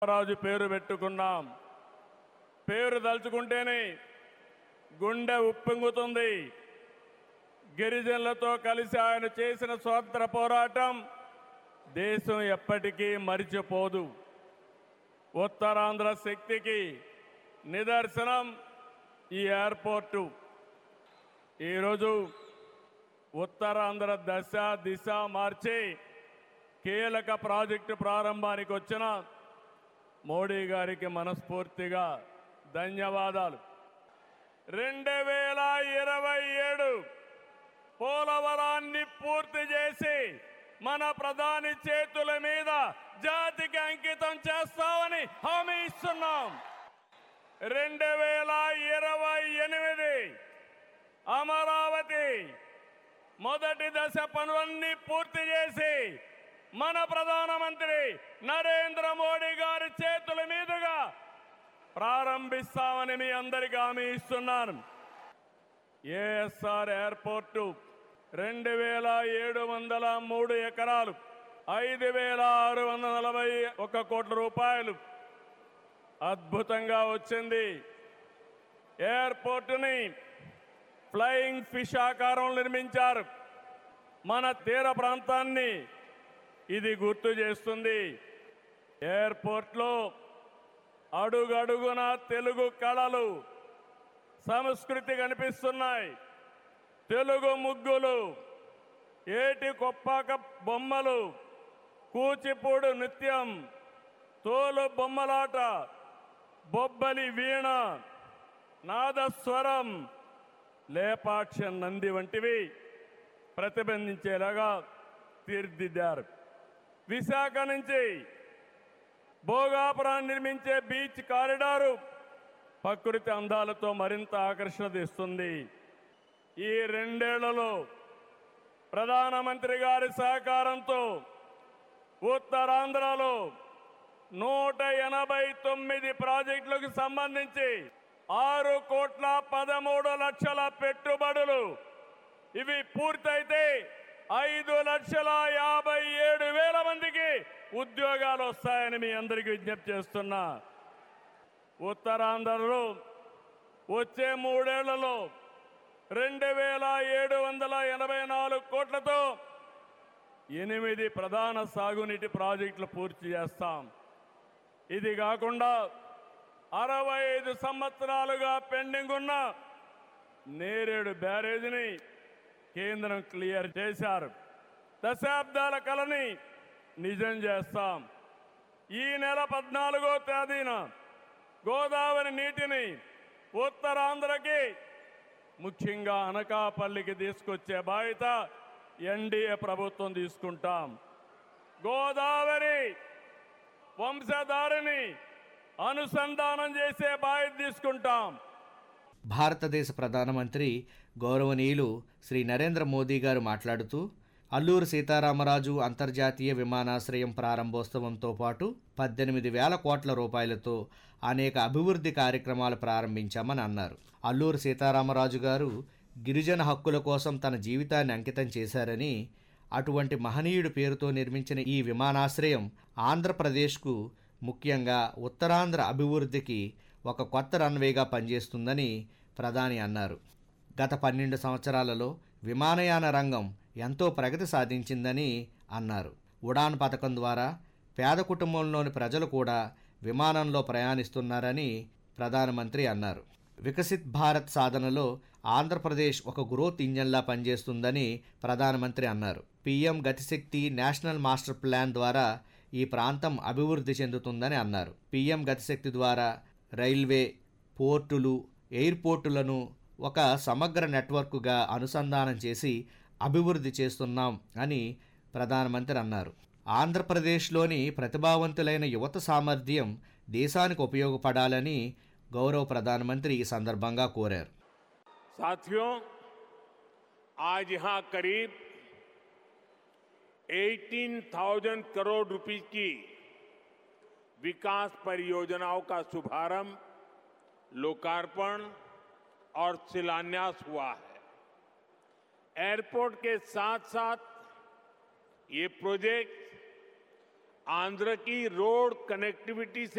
రాజు పేరు పెట్టుకున్నాం పేరు తలుచుకుంటేనే గుండె ఉప్పొంగుతుంది గిరిజనులతో కలిసి ఆయన చేసిన స్వాతంత్ర పోరాటం దేశం ఎప్పటికీ మరిచిపోదు ఉత్తరాంధ్ర శక్తికి నిదర్శనం ఈ ఎయిర్పోర్టు ఈరోజు ఉత్తరాంధ్ర దశ దిశ మార్చి కీలక ప్రాజెక్టు ప్రారంభానికి వచ్చిన మోడీ గారికి మనస్ఫూర్తిగా ధన్యవాదాలు రెండు వేల ఇరవై ఏడు పోలవరాన్ని పూర్తి చేసి మన ప్రధాని చేతుల మీద జాతికి అంకితం చేస్తామని హామీ ఇస్తున్నాం రెండు వేల ఇరవై ఎనిమిది అమరావతి మొదటి దశ పనులన్నీ పూర్తి చేసి మన ప్రధానమంత్రి నరేంద్ర మోడీ గారి చేతుల మీదుగా ప్రారంభిస్తామని మీ అందరికీ హామీ ఇస్తున్నాను ఏఎస్ఆర్ ఎయిర్పోర్టు రెండు వేల ఏడు వందల మూడు ఎకరాలు ఐదు వేల ఆరు వందల నలభై ఒక కోట్ల రూపాయలు అద్భుతంగా వచ్చింది ఎయిర్పోర్టుని ఫ్లయింగ్ ఫిష్ ఆకారం నిర్మించారు మన తీర ప్రాంతాన్ని ఇది గుర్తు చేస్తుంది ఎయిర్పోర్ట్లో అడుగడుగున తెలుగు కళలు సంస్కృతి కనిపిస్తున్నాయి తెలుగు ముగ్గులు ఏటి కొప్పాక బొమ్మలు కూచిపూడు నృత్యం తోలు బొమ్మలాట బొబ్బలి వీణ నాదస్వరం లేపాక్ష నంది వంటివి ప్రతిబంధించేలాగా తీర్చిదిద్దారు విశాఖ నుంచి భోగాపురాన్ని నిర్మించే బీచ్ కారిడారు ప్రకృతి అందాలతో మరింత ఆకర్షణ తెస్తుంది ఈ రెండేళ్లలో ప్రధానమంత్రి గారి సహకారంతో ఉత్తరాంధ్రలో నూట ఎనభై తొమ్మిది ప్రాజెక్టులకు సంబంధించి ఆరు కోట్ల పదమూడు లక్షల పెట్టుబడులు ఇవి పూర్తయితే ఐదు లక్షల యాభై ఏడు వేల మందికి ఉద్యోగాలు వస్తాయని మీ అందరికీ విజ్ఞప్తి చేస్తున్నా ఉత్తరాంధ్రలో వచ్చే మూడేళ్లలో రెండు వేల ఏడు వందల ఎనభై నాలుగు కోట్లతో ఎనిమిది ప్రధాన సాగునీటి ప్రాజెక్టులు పూర్తి చేస్తాం ఇది కాకుండా అరవై ఐదు సంవత్సరాలుగా పెండింగ్ ఉన్న నేరేడు బ్యారేజీని కేంద్రం క్లియర్ చేశారు దశాబ్దాల కలని నిజం చేస్తాం ఈ నెల పద్నాలుగో తేదీన గోదావరి నీటిని ఉత్తరాంధ్రకి ముఖ్యంగా అనకాపల్లికి తీసుకొచ్చే బాధ్యత ఎన్డీఏ ప్రభుత్వం తీసుకుంటాం గోదావరి వంశధారిని అనుసంధానం చేసే బాధ్యత తీసుకుంటాం భారతదేశ ప్రధానమంత్రి గౌరవనీయులు శ్రీ నరేంద్ర మోదీ గారు మాట్లాడుతూ అల్లూరు సీతారామరాజు అంతర్జాతీయ విమానాశ్రయం ప్రారంభోత్సవంతో పాటు పద్దెనిమిది వేల కోట్ల రూపాయలతో అనేక అభివృద్ధి కార్యక్రమాలు ప్రారంభించామని అన్నారు అల్లూరు సీతారామరాజు గారు గిరిజన హక్కుల కోసం తన జీవితాన్ని అంకితం చేశారని అటువంటి మహనీయుడి పేరుతో నిర్మించిన ఈ విమానాశ్రయం ఆంధ్రప్రదేశ్కు ముఖ్యంగా ఉత్తరాంధ్ర అభివృద్ధికి ఒక కొత్త రన్వేగా పనిచేస్తుందని ప్రధాని అన్నారు గత పన్నెండు సంవత్సరాలలో విమానయాన రంగం ఎంతో ప్రగతి సాధించిందని అన్నారు ఉడాన్ పథకం ద్వారా పేద కుటుంబంలోని ప్రజలు కూడా విమానంలో ప్రయాణిస్తున్నారని ప్రధానమంత్రి అన్నారు వికసిత్ భారత్ సాధనలో ఆంధ్రప్రదేశ్ ఒక గ్రోత్ ఇంజన్లా పనిచేస్తుందని ప్రధానమంత్రి అన్నారు PM Gatishakti national master plan ద్వారా ఈ ప్రాంతం అభివృద్ధి చెందుతుందని అన్నారు పీఎం గతిశక్తి ద్వారా రైల్వే పోర్టులు ఎయిర్పోర్టులను ఒక సమగ్ర నెట్వర్క్గా అనుసంధానం చేసి అభివృద్ధి చేస్తున్నాం అని ప్రధానమంత్రి అన్నారు ఆంధ్రప్రదేశ్లోని ప్రతిభావంతులైన యువత సామర్థ్యం దేశానికి ఉపయోగపడాలని గౌరవ ప్రధానమంత్రి ఈ సందర్భంగా కోరారు साथियों आज यहां करीब 18,000 करोड़ रुपीस की विकास परियोजनाओं का शुभारंभ लोकार्पण और शिलान्यास हुआ है एयरपोर्ट के साथ साथ ये प्रोजेक्ट आंध्र की रोड कनेक्टिविटी से